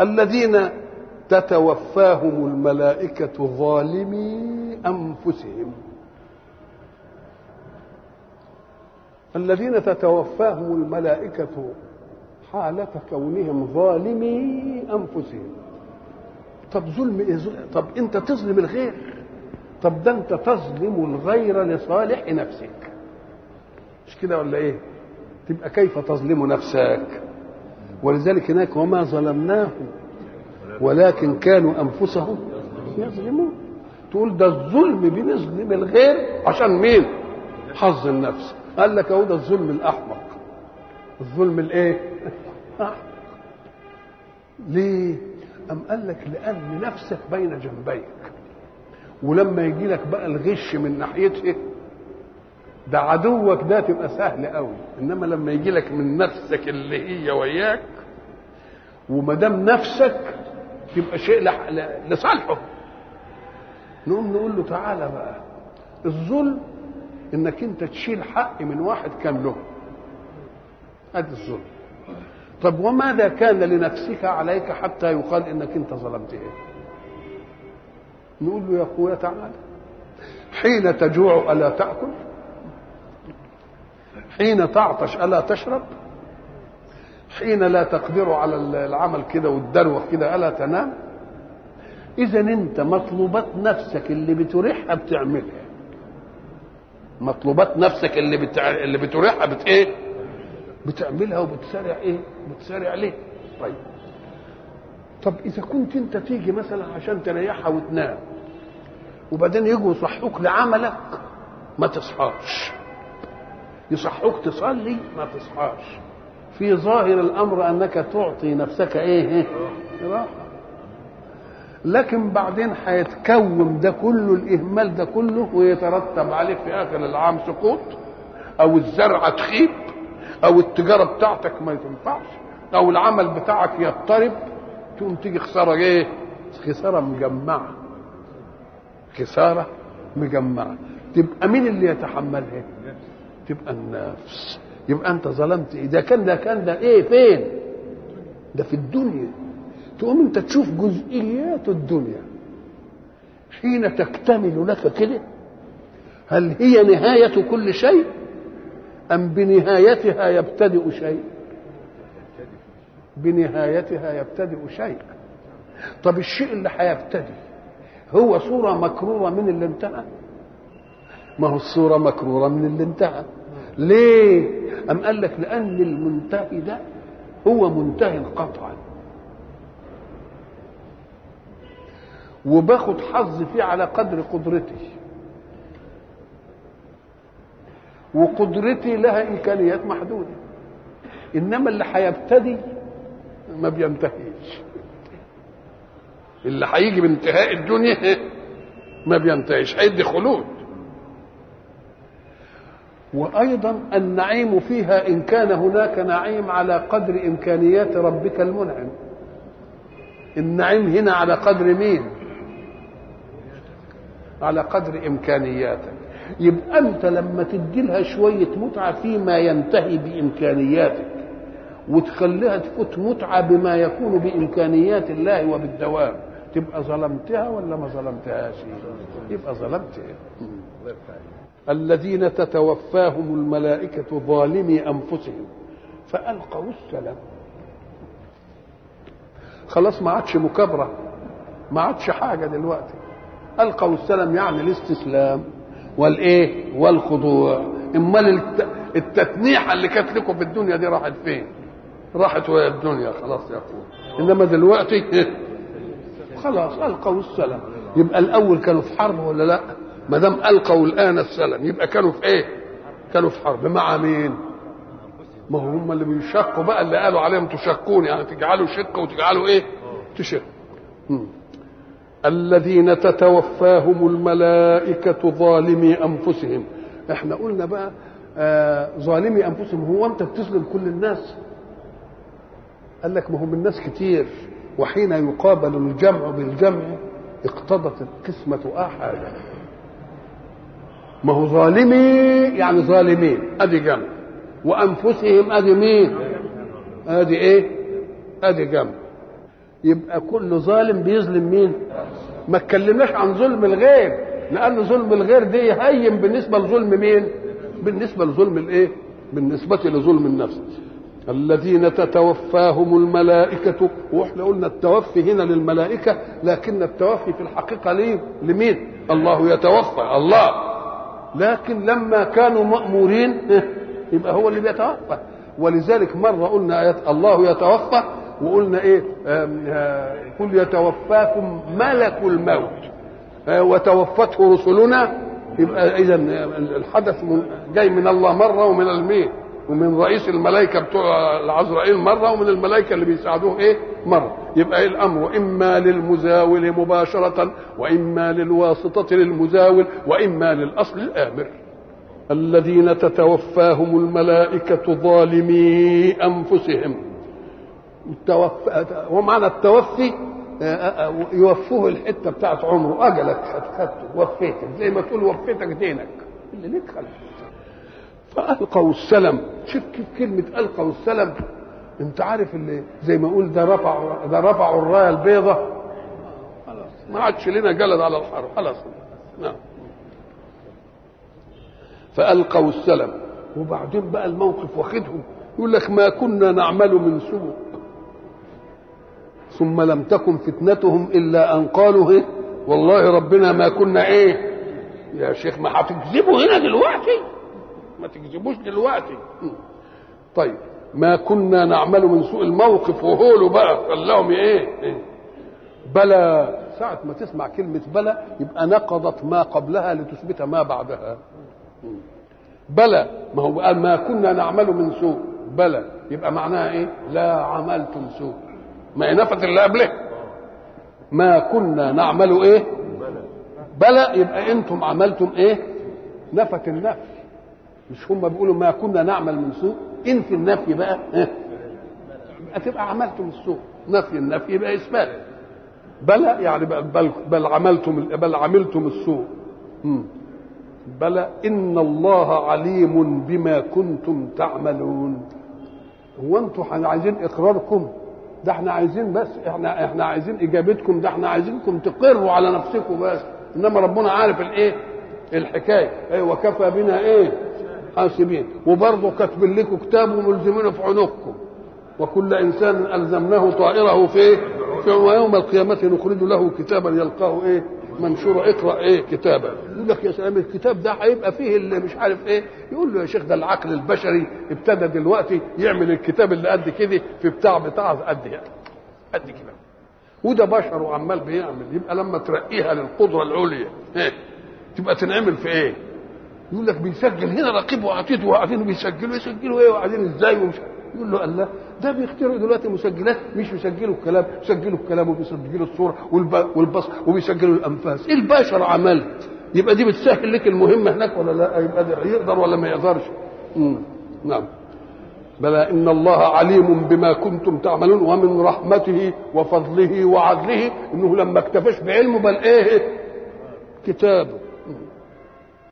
الذين تتوفاهم الملائكة ظالمي أنفسهم الذين تتوفاهم الملائكة حالة كونهم ظالمي أنفسهم طب ظلم إيه ظلم؟ طب أنت تظلم الغير طب ده أنت تظلم الغير لصالح نفسك مش كده ولا إيه تبقى كيف تظلم نفسك ولذلك هناك وما ظلمناهم ولكن كانوا انفسهم يظلمون تقول ده الظلم بنظلم الغير عشان مين حظ النفس قال لك اهو ده الظلم الاحمق الظلم الايه ليه ام قال لك لان نفسك بين جنبيك ولما يجي لك بقى الغش من ناحيته ده عدوك ده تبقى سهل قوي انما لما يجي لك من نفسك اللي هي وياك وما دام نفسك تبقى شيء لصالحه نقوم نقول له تعالى بقى الظلم انك انت تشيل حق من واحد كان له ادي الظلم طب وماذا كان لنفسك عليك حتى يقال انك انت ظلمت ايه نقول له يا اخويا تعالى حين تجوع الا تاكل حين تعطش الا تشرب حين لا تقدر على العمل كده والدروخ كده الا تنام اذا انت مطلوبات نفسك اللي بتريحها بتعملها مطلوبات نفسك اللي بتع... اللي بتريحها بت ايه بتعملها وبتسارع ايه بتسارع ليه طيب طب اذا كنت انت تيجي مثلا عشان تريحها وتنام وبعدين يجوا يصحوك لعملك ما تصحاش يصحوك تصلي ما تصحاش في ظاهر الامر انك تعطي نفسك ايه راحه لكن بعدين هيتكون ده كله الاهمال ده كله ويترتب عليه في اخر العام سقوط او الزرعه تخيب او التجاره بتاعتك ما تنفعش او العمل بتاعك يضطرب تقوم تيجي خساره ايه خساره مجمعه خساره مجمعه تبقى مين اللي يتحملها تبقى النفس يبقى انت ظلمت ايه ده كان ده كان ده ايه فين ده في الدنيا تقوم انت تشوف جزئيات الدنيا حين تكتمل لك كده هل هي نهاية كل شيء أم بنهايتها يبتدئ شيء بنهايتها يبتدئ شيء طب الشيء اللي هيبتدئ هو صورة مكرورة من اللي انتهى ما هو الصورة مكرورة من اللي انتهى ليه أم قال لك لأن المنتهي ده هو منتهي قطعا وباخد حظ فيه على قدر قدرتي وقدرتي لها إمكانيات محدودة إنما اللي هيبتدي ما بينتهيش اللي هيجي بانتهاء الدنيا ما بينتهيش هيدي خلود وايضا النعيم فيها ان كان هناك نعيم على قدر امكانيات ربك المنعم النعيم هنا على قدر مين على قدر امكانياتك يبقى انت لما تدي لها شويه متعه فيما ينتهي بامكانياتك وتخليها تفوت متعه بما يكون بامكانيات الله وبالدوام تبقى ظلمتها ولا ما ظلمتهاش يبقى ظلمتها الذين تتوفاهم الملائكة ظالمي أنفسهم فألقوا السلام خلاص ما عادش مكابرة ما عادش حاجة دلوقتي ألقوا السلام يعني الاستسلام والإيه والخضوع امال التتنيحة اللي كانت لكم في الدنيا دي راحت فين راحت ويا الدنيا خلاص يا أخوة إنما دلوقتي خلاص ألقوا السلام يبقى الأول كانوا في حرب ولا لأ ما دام القوا الان السلام يبقى كانوا في ايه؟ كانوا في حرب مع مين؟ ما هو هم اللي بيشقوا بقى اللي قالوا عليهم تشقون يعني تجعلوا شق وتجعلوا ايه؟ تشق الذين تتوفاهم الملائكة ظالمي أنفسهم احنا قلنا بقى آه ظالمي أنفسهم هو أنت بتظلم كل الناس قال لك ما هم الناس كتير وحين يقابل الجمع بالجمع اقتضت القسمة أحدا ما هو ظالمي يعني ظالمين ادي جمع وانفسهم ادي مين ادي ايه ادي جمع يبقى كل ظالم بيظلم مين ما اتكلمناش عن ظلم الغير لان ظلم الغير دي هين بالنسبه لظلم مين بالنسبه لظلم الايه بالنسبه لظلم النفس الذين تتوفاهم الملائكة واحنا قلنا التوفي هنا للملائكة لكن التوفي في الحقيقة ليه؟ لمين؟ الله يتوفى الله لكن لما كانوا مأمورين يبقى هو اللي بيتوفى ولذلك مرة قلنا آيات الله يتوفى وقلنا ايه قل يتوفاكم ملك الموت وتوفته رسلنا يبقى اذا الحدث جاي من الله مره ومن المين ومن رئيس الملائكه بتوع العزرائيل مره ومن الملائكه اللي بيساعدوه ايه مره يبقى ايه الامر اما للمزاول مباشره واما للواسطه للمزاول واما للاصل الامر الذين تتوفاهم الملائكه ظالمي انفسهم التوفى ومعنى التوفي يوفوه الحته بتاعت عمره اجلك خدته وفيتك زي ما تقول وفيتك دينك اللي ليك خلف فالقوا السلم شوف كيف كلمه القوا السلم انت عارف اللي زي ما اقول ده رفعوا ده رفعوا الرايه البيضاء خلاص ما عادش لنا جلد على الحرب خلاص نعم فالقوا السلم وبعدين بقى الموقف واخدهم يقول لك ما كنا نعمل من سوء ثم لم تكن فتنتهم الا ان قالوا ايه والله ربنا ما كنا ايه يا شيخ ما هتكذبوا هنا دلوقتي ما تكذبوش دلوقتي طيب ما كنا نعمل من سوء الموقف وهولوا بقى قال لهم ايه, إيه؟ بلى ساعة ما تسمع كلمة بلى يبقى نقضت ما قبلها لتثبت ما بعدها بلى ما هو قال ما كنا نعمل من سوء بلى يبقى معناها ايه لا عملتم سوء ما هي نفت اللي قبله ما كنا نعمل ايه بلى يبقى انتم عملتم ايه نفت النفي مش هم بيقولوا ما كنا نعمل من سوء انفي النفي بقى إيه؟ هتبقى عملتم السوء نفي النفي يبقى اثبات بلى يعني بل, بل عملتم بل عملتم السوء مم. بلى ان الله عليم بما كنتم تعملون هو انتم عايزين اقراركم ده احنا عايزين بس احنا احنا عايزين اجابتكم ده احنا عايزينكم تقروا على نفسكم بس انما ربنا عارف الايه الحكايه ايه وكفى بنا ايه حاسبين وبرضه كاتبين لكم كتاب وملزمين في عنقكم وكل انسان الزمناه طائره في ايه في ويوم القيامه نخرج له كتابا يلقاه ايه منشور اقرا ايه كتابا يقول لك يا سلام الكتاب ده هيبقى فيه اللي مش عارف ايه يقول له يا شيخ ده العقل البشري ابتدى دلوقتي يعمل الكتاب اللي قد كده في بتاع بتاع قد يعني قد كده وده بشر وعمال بيعمل يبقى لما ترقيها للقدره العليا ايه تبقى تنعمل في ايه يقول لك بيسجل هنا رقيب وعتيد وقاعدين بيسجلوا يسجلوا ايه وقاعدين ازاي ومش يقول له الله ده بيخترعوا دلوقتي مسجلات مش يسجلوا الكلام يسجلوا الكلام وبيسجلوا الصوره والبصر وبيسجلوا الانفاس ايه البشر عملت يبقى دي بتسهل لك المهمه هناك ولا لا يبقى ده يقدر ولا ما يقدرش مم. نعم بلى ان الله عليم بما كنتم تعملون ومن رحمته وفضله وعدله انه لما اكتفاش بعلمه بل ايه كتابه